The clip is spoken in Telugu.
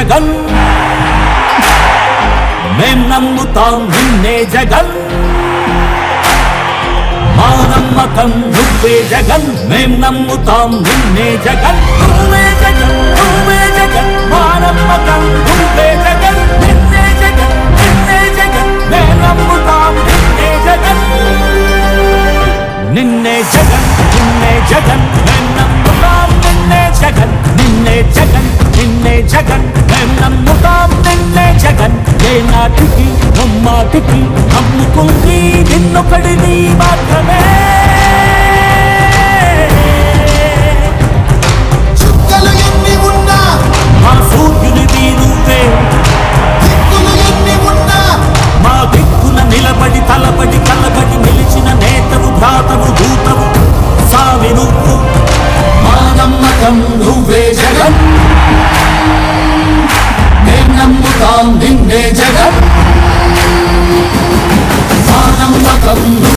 జగన్ మేం నమ్ముతాం నిన్నే జగన్ మా నమ్మకం నువ్వే జగన్ మేం నమ్ముతాం నిన్నే జగన్ నువ్వే జగన్ నువ్వే జగన్ మా నమ్మకం నువ్వే జగన్ నిన్నే జగన్ నిన్నే జగన్ మేం నమ్ముతాం నిన్నే జగన్ నిన్నే జగన్ నిన్నే జగన్ మేం నమ్ముతాం నిన్నే జగన్ నిన్నే జగన్ నిన్నే జగన్ మేం నమ్ముతాం నిన్నే జగన్ ఏ నాటికి నమ్మాటికి నమ్ముకుంది నిన్నొకడిని మాత్రమే చుక్కలు ఎన్ని ఉన్నా మా సూర్యునివి నువ్వే దిక్కులు ఎన్ని ఉన్నా మా దిక్కున నిలబడి తలబడి కలబడి నిలిచిన నేతవు భ్రాతవు దూతవు సామి నువ్వు మా నమ్మకం నువ్వే జగన్ మేం నమ్ముతాం నిన్నే జగన్ మా నమ్మకం